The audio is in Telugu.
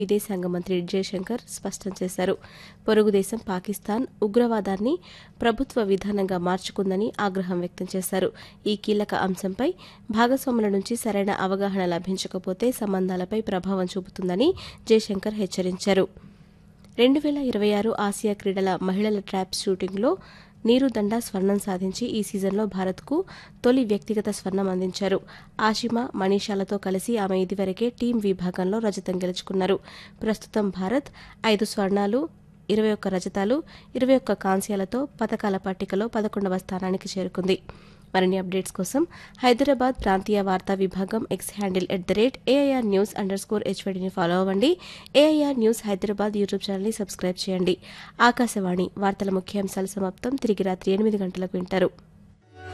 విదేశాంగ మంత్రి జయశంకర్ స్పష్టం చేశారు పొరుగు దేశం పాకిస్తాన్ ఉగ్రవాదాన్ని ప్రభుత్వ విధానంగా మార్చుకుందని ఆగ్రహం వ్యక్తం చేశారు ఈ కీలక అంశంపై భాగస్వాముల నుంచి సరైన అవగాహన లభించకపోతే సంబంధాలపై ప్రభావం చూపుతుందని జయశంకర్ హెచ్చరించారు రెండు వేల ఇరవై ఆరు ఆసియా క్రీడల మహిళల ట్రాప్ షూటింగ్లో నీరు దండా స్వర్ణం సాధించి ఈ సీజన్లో భారత్కు తొలి వ్యక్తిగత స్వర్ణం అందించారు ఆషిమా మనీషాలతో కలిసి ఆమె ఇదివరకే టీం విభాగంలో రజతం గెలుచుకున్నారు ప్రస్తుతం భారత్ ఐదు స్వర్ణాలు ఇరవై ఒక్క రజతాలు ఇరవై ఒక్క కాంస్యాలతో పథకాల పట్టికలో పదకొండవ స్థానానికి చేరుకుంది మరిన్ని అప్డేట్స్ కోసం హైదరాబాద్ ప్రాంతీయ వార్తా విభాగం X handle at the rate AIR news under score హెచ్వడిని ఫాలో అవ్వండి ఏఐఆర్ న్యూస్ హైదరాబాద్ యూట్యూబ్ ఛానల్ని సబ్స్క్రైబ్ చేయండి ఆకాశవాణి వార్తల ముఖ్యాంశాల సమాప్తం తిరిగి రాత్రి ఎనిమిది గంటలకు వింటారు